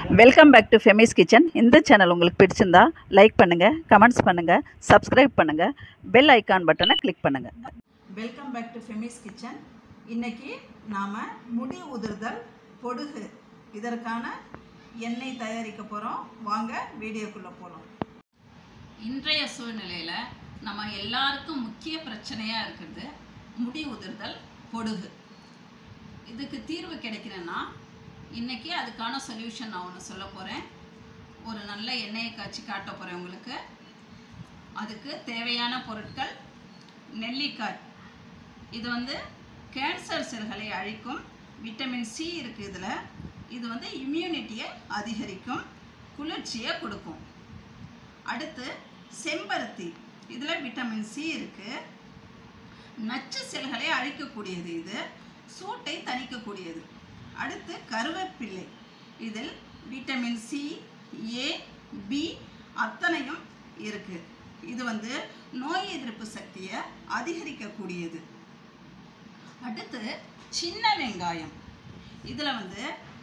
welcome back to Femi's kitchen இந்த channel உங்களுக்கு பிடிச்சிருந்தா லைக் பண்ணுங்கள் கமெண்ட்ஸ் பண்ணுங்கள் சப்ஸ்கிரைப் பண்ணுங்கள் பெல் ஐக்கான் பட்டனை கிளிக் பண்ணுங்கள் welcome back to Femi's kitchen இன்னைக்கு நாம் முடி உதிர்தல் பொடுகு இதற்கான எண்ணெய் தயாரிக்க போகிறோம் வாங்க வீடியோக்குள்ளே போகலாம் இன்றைய சூழ்நிலையில் நம்ம எல்லாருக்கும் முக்கிய பிரச்சனையாக இருக்கிறது முடி உதிர்தல் பொடுகு இதுக்கு தீர்வு கிடைக்கணும்னா இன்னைக்கு அதுக்கான சொல்யூஷன் நான் ஒன்று சொல்ல போகிறேன் ஒரு நல்ல எண்ணெயை காய்ச்சி காட்ட போகிறேன் உங்களுக்கு அதுக்கு தேவையான பொருட்கள் நெல்லிக்காய் இது வந்து கேன்சர் செல்களை அழிக்கும் விட்டமின் சி இருக்குது இதில் இது வந்து இம்யூனிட்டியை அதிகரிக்கும் குளிர்ச்சியை கொடுக்கும் அடுத்து செம்பருத்தி இதில் விட்டமின் சி இருக்குது நச்சு செல்களை அழிக்கக்கூடியது இது சூட்டை தணிக்கக்கூடியது அடுத்து கருவேப்பிள்ளை இதில் விட்டமின் சி ஏ பி அத்தனையும் இருக்குது இது வந்து நோய் எதிர்ப்பு சக்தியை அதிகரிக்கக்கூடியது அடுத்து சின்ன வெங்காயம் இதில் வந்து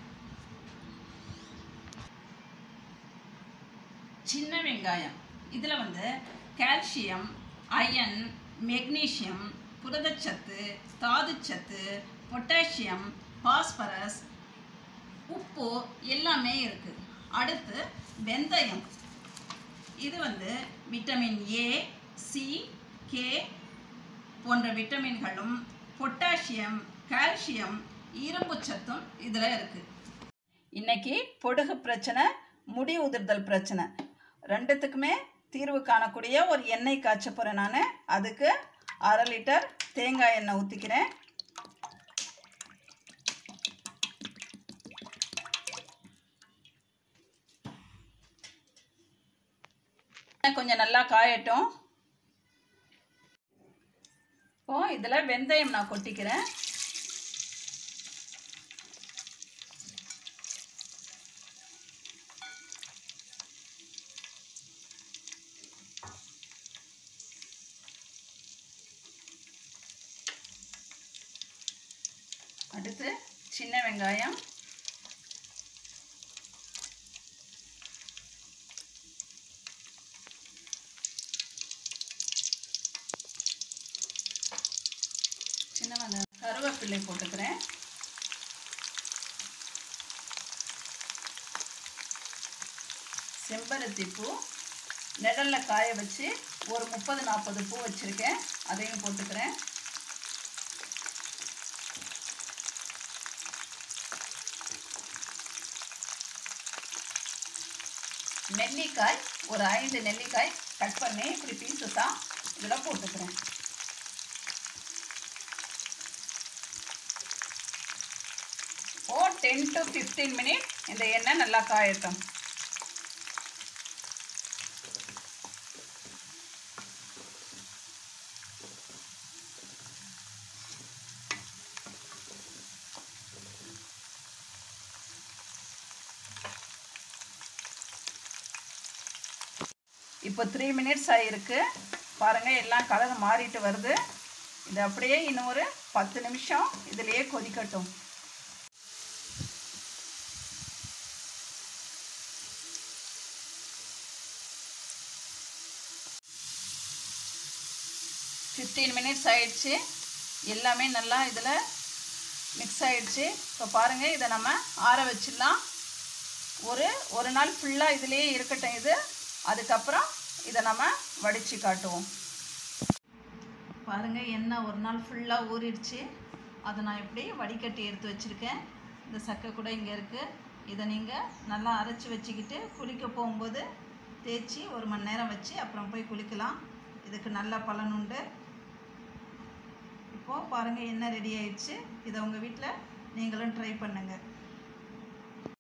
சின்ன வெங்காயம் இதில் வந்து கால்சியம் அயன் மெக்னீசியம் புரதச்சத்து தாதுச்சத்து பொட்டாசியம் பாஸ்பரஸ் உப்பு எல்லாமே இருக்குது அடுத்து வெந்தயம் இது வந்து விட்டமின் ஏ சி கே போன்ற விட்டமின்களும் பொட்டாசியம் கால்சியம் இரும்பு சத்தும் இதில் இருக்குது இன்னைக்கு பொடுகு பிரச்சனை முடி உதிர்தல் பிரச்சனை ரெண்டுத்துக்குமே தீர்வு காணக்கூடிய ஒரு எண்ணெய் காய்ச்ச போகிறேன் நான் அதுக்கு அரை லிட்டர் தேங்காய் எண்ணெய் ஊற்றிக்கிறேன் கொஞ்சம் நல்லா காயட்டும் இப்போ இதில் வெந்தயம் நான் கொட்டிக்கிறேன் அடுத்து சின்ன வெங்காயம் சின்ன வெங்காயம் கருவேப்பிள்ளை போட்டுக்கிறேன் செம்பருத்தி பூ நிழலில் காய வச்சு ஒரு முப்பது நாற்பது பூ வச்சுருக்கேன் அதையும் போட்டுக்கிறேன் நெல்லிக்காய் ஒரு ஐந்து நெல்லிக்காய் கட் பண்ணி இப்படி பீஸஸாக இதில் போட்டுக்கிறேன் ஓ டென் டு ஃபிஃப்டீன் மினிட் இந்த எண்ணெய் நல்லா காயட்டும் இப்போ த்ரீ மினிட்ஸ் ஆகிருக்கு பாருங்கள் எல்லாம் கலர் மாறிட்டு வருது இது அப்படியே இன்னும் ஒரு பத்து நிமிஷம் இதுலேயே கொதிக்கட்டும் ஃபிஃப்டீன் மினிட்ஸ் ஆயிடுச்சு எல்லாமே நல்லா இதில் மிக்ஸ் ஆயிடுச்சு இப்போ பாருங்கள் இதை நம்ம ஆற வச்சிடலாம் ஒரு ஒரு நாள் ஃபுல்லாக இதிலேயே இருக்கட்டும் இது அதுக்கப்புறம் இதை நம்ம வடித்து காட்டுவோம் பாருங்கள் எண்ணெய் ஒரு நாள் ஃபுல்லாக ஊறிடுச்சு அதை நான் இப்படி வடிகட்டி எடுத்து வச்சுருக்கேன் இந்த சக்கை கூட இங்கே இருக்குது இதை நீங்கள் நல்லா அரைச்சி வச்சுக்கிட்டு குளிக்க போகும்போது தேய்ச்சி ஒரு மணி நேரம் வச்சு அப்புறம் போய் குளிக்கலாம் இதுக்கு நல்ல பலன் உண்டு இப்போது பாருங்கள் எண்ணெய் ரெடி ஆயிடுச்சு இதை உங்கள் வீட்டில் நீங்களும் ட்ரை பண்ணுங்கள்